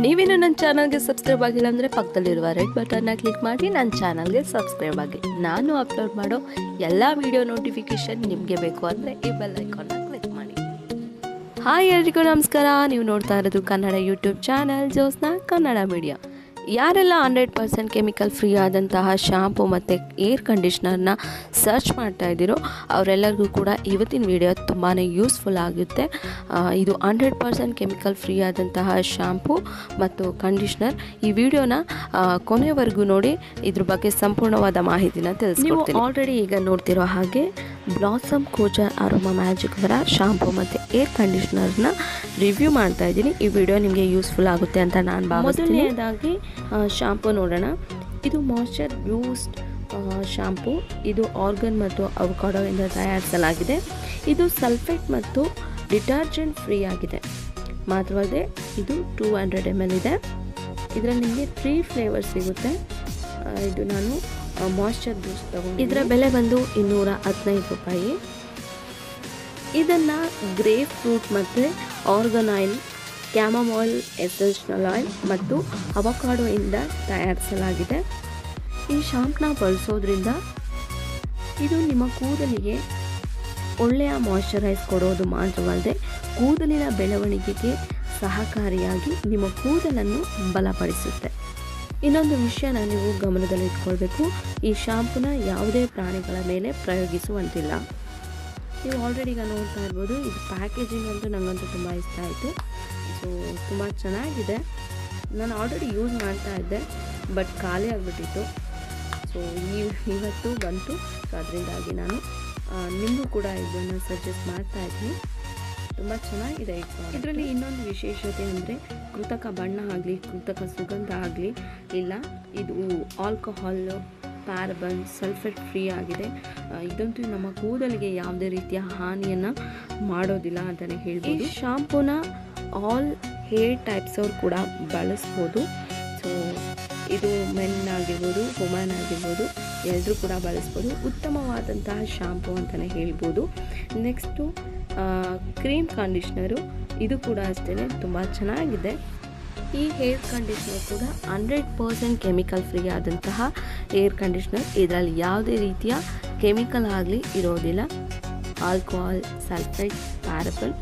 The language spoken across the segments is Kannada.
ನೀವೇನು ನನ್ನ ಚಾನಲ್ಗೆ ಸಬ್ಸ್ಕ್ರೈಬ್ ಆಗಿಲ್ಲ ಅಂದರೆ ಪಕ್ಕದಲ್ಲಿರುವ ರೆಡ್ ಬಟನ್ನ ಕ್ಲಿಕ್ ಮಾಡಿ ನನ್ನ ಚಾನಲ್ಗೆ ಸಬ್ಸ್ಕ್ರೈಬ್ ಆಗಿ ನಾನು ಅಪ್ಲೋಡ್ ಮಾಡೋ ಎಲ್ಲ ವಿಡಿಯೋ ನೋಟಿಫಿಕೇಷನ್ ನಿಮಗೆ ಬೇಕು ಅಂದರೆ ಈ ಬೆಲ್ ಐಕಾನ್ನ ಕ್ಲಿಕ್ ಮಾಡಿ ಹಾಯ್ ಎಲ್ರಿಗೂ ನಮಸ್ಕಾರ ನೀವು ನೋಡ್ತಾ ಇರೋದು ಕನ್ನಡ ಯೂಟ್ಯೂಬ್ ಚಾನಲ್ ಜೋಸ್ನ ಕನ್ನಡ ಮೀಡಿಯಾ ಯಾರೆಲ್ಲ ಹಂಡ್ರೆಡ್ ಪರ್ಸೆಂಟ್ ಕೆಮಿಕಲ್ ಫ್ರೀ ಆದಂತಹ ಶಾಂಪು ಮತ್ತು ಏರ್ ಕಂಡೀಷ್ನರ್ನ ಸರ್ಚ್ ಮಾಡ್ತಾ ಇದ್ದೀರೋ ಅವರೆಲ್ಲರಿಗೂ ಕೂಡ ಇವತ್ತಿನ ವಿಡಿಯೋ ತುಂಬಾ ಯೂಸ್ಫುಲ್ ಆಗುತ್ತೆ ಆ, ಇದು ಹಂಡ್ರೆಡ್ ಪರ್ಸೆಂಟ್ ಕೆಮಿಕಲ್ ಫ್ರೀ ಆದಂತಹ ಶಾಂಪು ಮತ್ತು ಕಂಡೀಷ್ನರ್ ಈ ವಿಡಿಯೋನ ಕೊನೆವರೆಗೂ ನೋಡಿ ಇದ್ರ ಬಗ್ಗೆ ಸಂಪೂರ್ಣವಾದ ಮಾಹಿತಿನ ತಿಳಿಸ್ಕೊಡ್ತೀನಿ ಆಲ್ರೆಡಿ ಈಗ ನೋಡ್ತಿರೋ ಹಾಗೆ ಬ್ಲಾಸಮ್ ಕೋಚರ್ ಅರೋಮಾ ಮ್ಯಾಜಿಕ್ ಅವರ ಶಾಂಪು ಮತ್ತು ಏರ್ ಕಂಡೀಷ್ನರ್ನ ರಿವ್ಯೂ ಮಾಡ್ತಾ ಇದ್ದೀನಿ ಈ ವಿಡಿಯೋ ನಿಮಗೆ ಯೂಸ್ಫುಲ್ ಆಗುತ್ತೆ ಅಂತ ನಾನು ಭಾವಿಸ್ತೀನಿ ಮೊದಲನೇದಾಗಿ ಶಾಂಪು ನೋಡೋಣ ಇದು ಮಾಯ್ಶ್ಚರ್ ಬ್ಯೂಸ್ಟ್ ಶಾಂಪು ಇದು ಆರ್ಗನ್ ಮತ್ತು ಅವಕಾಡೋಯಿಂದ ತಯಾರಿಸಲಾಗಿದೆ ಇದು ಸಲ್ಫೇಟ್ ಮತ್ತು ಡಿಟರ್ಜೆಂಟ್ ಫ್ರೀ ಆಗಿದೆ ಮಾತ್ರವಲ್ಲದೆ ಇದು ಟೂ ಹಂಡ್ರೆಡ್ ಎಮ್ ಎಲ್ ಇದೆ ಇದರಲ್ಲಿ ನಿಮಗೆ ತ್ರೀ ಫ್ಲೇವರ್ ಸಿಗುತ್ತೆ ಆ, ಇದು ನಾನು ಮಾಯ್ಶ್ಚರ್ ಬೂಸ್ಟ್ ತಗೊಂಡು ಇದರ ಬೆಲೆ ಬಂದು ಇನ್ನೂರ ಹದಿನೈದು ರೂಪಾಯಿ ಇದನ್ನು ಗ್ರೇಪ್ ಫ್ರೂಟ್ ಮತ್ತು argan oil chamomile essential oil ಮತ್ತು ಅವಕಾಡೋ ಇಂದ ತಯಾರಿಸಲಾಗಿದೆ ಈ ಶಾಂಪ್ನ ಬಳಸೋದ್ರಿಂದ ಇದು ನಿಮ್ಮ ಕೂದಲಿಗೆ ಒಳ್ಳೆಯ ಮಾಯ್ಶ್ಚರೈಸ್ ಕೊಡೋದು ಮಾತ್ರವಲ್ಲದೆ ಕೂದಲಿನ ಬೆಳವಣಿಗೆಗೆ ಸಹಕಾರಿಯಾಗಿ ನಿಮ್ಮ ಕೂದಲನ್ನು ಬಲಪಡಿಸುತ್ತೆ ಇನ್ನೊಂದು ವಿಷಯನ ನೀವು ಗಮನದಲ್ಲಿಟ್ಕೊಳ್ಬೇಕು ಈ ಶಾಂಪೂನ ಯಾವುದೇ ಪ್ರಾಣಿಗಳ ಮೇಲೆ ಪ್ರಯೋಗಿಸುವಂತಿಲ್ಲ ನೀವು ಆಲ್ರೆಡಿ ಈಗ ನೋಡ್ತಾ ಇರ್ಬೋದು ಇದು ಪ್ಯಾಕೇಜಿಂಗ್ ಅಂತೂ ನನಗಂತೂ ತುಂಬ ಇಷ್ಟ ಆಯಿತು ಸೊ ತುಂಬ ಚೆನ್ನಾಗಿದೆ ನಾನು ಆಲ್ರೆಡಿ ಯೂಸ್ ಮಾಡ್ತಾ ಇದ್ದೆ ಬಟ್ ಖಾಲಿ ಆಗಿಬಿಟ್ಟಿತ್ತು ಸೊ ಈ ಇವತ್ತು ಬಂತು ಸೊ ಅದರಿಂದಾಗಿ ನಾನು ಆ, ನಿಮಗೂ ಕೂಡ ಇದನ್ನು ಸಜೆಸ್ಟ್ ಮಾಡ್ತಾ ಇದ್ದೀನಿ ತುಂಬ ಚೆನ್ನಾಗಿದೆ ಇದರಲ್ಲಿ ಇನ್ನೊಂದು ವಿಶೇಷತೆ ಅಂದರೆ ಕೃತಕ ಬಣ್ಣ ಆಗಲಿ ಕೃತಕ ಸುಗಂಧ ಆಗಲಿ ಇಲ್ಲ ಇದು ಆಲ್ಕೋಹಾಲ್ ಪ್ಯಾರಬನ್ ಸಲ್ಫೇಟ್ ಫ್ರೀ ಆಗಿದೆ ಆ, ಇದಂತೂ ನಮ್ಮ ಕೂದಲಿಗೆ ಯಾವುದೇ ರೀತಿಯ ಹಾನಿಯನ್ನು ಮಾಡೋದಿಲ್ಲ ಅಂತಲೇ ಹೇಳ್ಬೋದು ಈ ಶಾಂಪೂನ ಆಲ್ ಹೇರ್ ಟೈಪ್ಸ್ ಅವ್ರು ಕೂಡ ಬಳಸ್ಬೋದು ಸೊ ಇದು ಮೆನ್ ಆಗಿರ್ಬೋದು ವುಮನ್ ಆಗಿರ್ಬೋದು ಎಲ್ಲರೂ ಕೂಡ ಬಳಸ್ಬೋದು ಉತ್ತಮವಾದಂತಹ ಶಾಂಪು ಅಂತಲೇ ಹೇಳ್ಬೋದು ನೆಕ್ಸ್ಟು ಕ್ರೀಮ್ ಕಂಡೀಷ್ನರು ಇದು ಕೂಡ ಅಷ್ಟೇ ತುಂಬ ಚೆನ್ನಾಗಿದೆ ಈ ಹೇರ್ ಕಂಡೀಷ್ನರ್ ಕೂಡ ಹಂಡ್ರೆಡ್ ಪರ್ಸೆಂಟ್ ಕೆಮಿಕಲ್ ಫ್ರೀ ಆದಂತಹ ಏರ್ ಕಂಡೀಷ್ನರ್ ಇದರಲ್ಲಿ ಯಾವುದೇ ರೀತಿಯ ಕೆಮಿಕಲ್ ಆಗಲಿ ಇರೋದಿಲ್ಲ alcohol sulphate paraben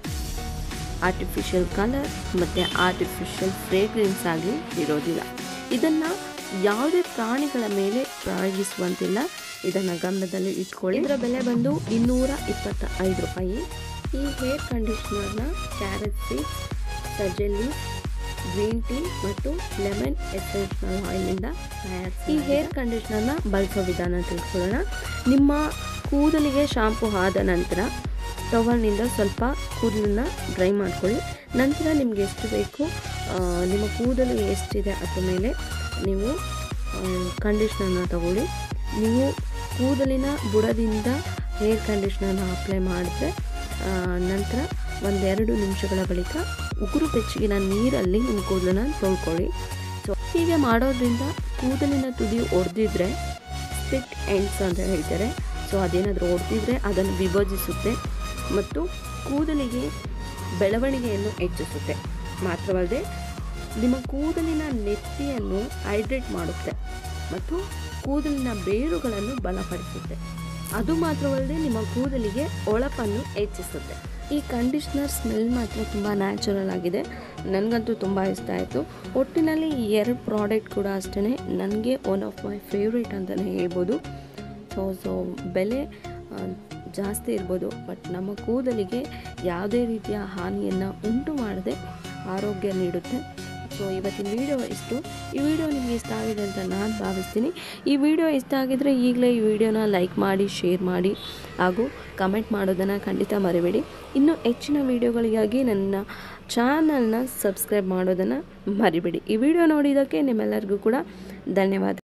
artificial colour ಮತ್ತು ಆರ್ಟಿಫಿಷಿಯಲ್ ಫ್ರೇಗ್ರೆನ್ಸ್ ಆಗಲಿ ಇರೋದಿಲ್ಲ ಇದನ್ನು ಯಾವುದೇ ಪ್ರಾಣಿಗಳ ಮೇಲೆ ಪ್ರಯೋಗಿಸುವಂತಿಲ್ಲ ಇದನ್ನು ಗಮನದಲ್ಲಿ ಇಟ್ಕೊಳ್ಳಿ ಇದರ ಬೆಲೆ ಬಂದು ಇನ್ನೂರ ಇಪ್ಪತ್ತ ಐದು ರೂಪಾಯಿ ಈ ಹೇರ್ ಕಂಡೀಷ್ನರ್ನ ಕ್ಯಾರೆಟ್ ಸೀಡ್ಸ್ ಸಜೆಲ್ಲಿ ಗ್ರೀನ್ ಟೀ ಮತ್ತು ಲೆಮನ್ ಎಸೆನ್ಷನಲ್ ಆಯಿಲ್ನಿಂದ ತಯಾರಿಸಿ ಈ ಹೇರ್ ಕಂಡೀಷ್ನರ್ನ ಬಳಸೋ ವಿಧಾನ ತಿಳ್ಕೊಳ್ಳೋಣ ನಿಮ್ಮ ಕೂದಲಿಗೆ ಶಾಂಪು ಆದ ನಂತರ ಟವಲ್ನಿಂದ ಸ್ವಲ್ಪ ಕೂದಲನ್ನ ಡ್ರೈ ಮಾಡ್ಕೊಳ್ಳಿ ನಂತರ ನಿಮ್ಗೆ ಎಷ್ಟು ಬೇಕು ಆ, ನಿಮ್ಮ ಕೂದಲು ಎಷ್ಟಿದೆ ಅದ್ರ ಮೇಲೆ ನೀವು ಕಂಡೀಷ್ನರ್ನ ತಗೊಳ್ಳಿ ನೀವು ಕೂದಲಿನ ಬುಡದಿಂದ ಹೇರ್ ಕಂಡೀಷ್ನರ್ನ ಅಪ್ಲೈ ಮಾಡಿದ್ರೆ ಆ, ನಂತರ ಒಂದೆರಡು ನಿಮಿಷಗಳ ಬಳಿಕ ಉಗುರು ಬೆಚ್ಚಗಿನ ನೀರಲ್ಲಿ ನಿಮ್ಮ ಕೂದಲನ್ನ ತೊಳ್ಕೊಳ್ಳಿ ಸೊ ಹೀಗೆ ಮಾಡೋದ್ರಿಂದ ಕೂದಲಿನ ತುದಿ ಒಡೆದಿದ್ರೆ ಸ್ಪಿಟ್ ಎಂಡ್ಸ್ ಅಂತ ಹೇಳ್ತಾರೆ ಸೊ ಅದೇನಾದರೂ ಒಡೆದಿದ್ರೆ ಅದನ್ನು ವಿಭಜಿಸುತ್ತೆ ಮತ್ತು ಕೂದಲಿಗೆ ಬೆಳವಣಿಗೆಯನ್ನು ಹೆಚ್ಚಿಸುತ್ತೆ ಮಾತ್ರವಲ್ಲದೆ ನಿಮ್ಮ ಕೂದಲಿನ ನೆತ್ತಿಯನ್ನು ಹೈಡ್ರೇಟ್ ಮಾಡುತ್ತೆ ಮತ್ತು ಕೂದಲಿನ ಬೇರುಗಳನ್ನು ಬಲಪಡಿಸುತ್ತೆ ಅದು ಮಾತ್ರವಲ್ಲದೆ ನಿಮ್ಮ ಕೂದಲಿಗೆ ಹೊಳಪನ್ನು ಹೆಚ್ಚಿಸುತ್ತೆ ಈ ಕಂಡೀಷ್ನರ್ ಸ್ಮೆಲ್ ಮಾತ್ರ ತುಂಬ ನ್ಯಾಚುರಲ್ ಆಗಿದೆ ನನಗಂತೂ ತುಂಬ ಇಷ್ಟ ಆಯಿತು ಒಟ್ಟಿನಲ್ಲಿ ಈ ಎರಡು ಪ್ರಾಡಕ್ಟ್ ಕೂಡ ಅಷ್ಟೇ ನನಗೆ ಒನ್ ಆಫ್ ಮೈ ಫೇವ್ರೇಟ್ ಅಂತಲೇ ಹೇಳ್ಬೋದು ಸೊ ಸೊ ಬೆಲೆ ಆ, ಜಾಸ್ತಿ ಇರ್ಬೋದು ಬಟ್ ನಮ್ಮ ಕೂದಲಿಗೆ ಯಾವುದೇ ರೀತಿಯ ಹಾನಿಯನ್ನು ಉಂಟು ಮಾಡದೆ ಆರೋಗ್ಯ ನೀಡುತ್ತೆ ಸೊ ಇವತ್ತಿನ ವಿಡಿಯೋ ಇಷ್ಟು ಈ ವಿಡಿಯೋ ನಿಮಗೆ ಇಷ್ಟ ಆಗಿದೆ ಅಂತ ನಾನು ಭಾವಿಸ್ತೀನಿ ಈ ವಿಡಿಯೋ ಇಷ್ಟ ಆಗಿದರೆ ಈಗಲೇ ಈ ವಿಡಿಯೋನ ಲೈಕ್ ಮಾಡಿ ಶೇರ್ ಮಾಡಿ ಹಾಗೂ ಕಮೆಂಟ್ ಮಾಡೋದನ್ನು ಖಂಡಿತ ಮರಿಬೇಡಿ ಇನ್ನು ಹೆಚ್ಚಿನ ವಿಡಿಯೋಗಳಿಗಾಗಿ ನನ್ನ ಚಾನಲ್ನ ಸಬ್ಸ್ಕ್ರೈಬ್ ಮಾಡೋದನ್ನು ಮರಿಬೇಡಿ ಈ ವಿಡಿಯೋ ನೋಡಿದ್ದಕ್ಕೆ ನಿಮ್ಮೆಲ್ಲರಿಗೂ ಕೂಡ ಧನ್ಯವಾದ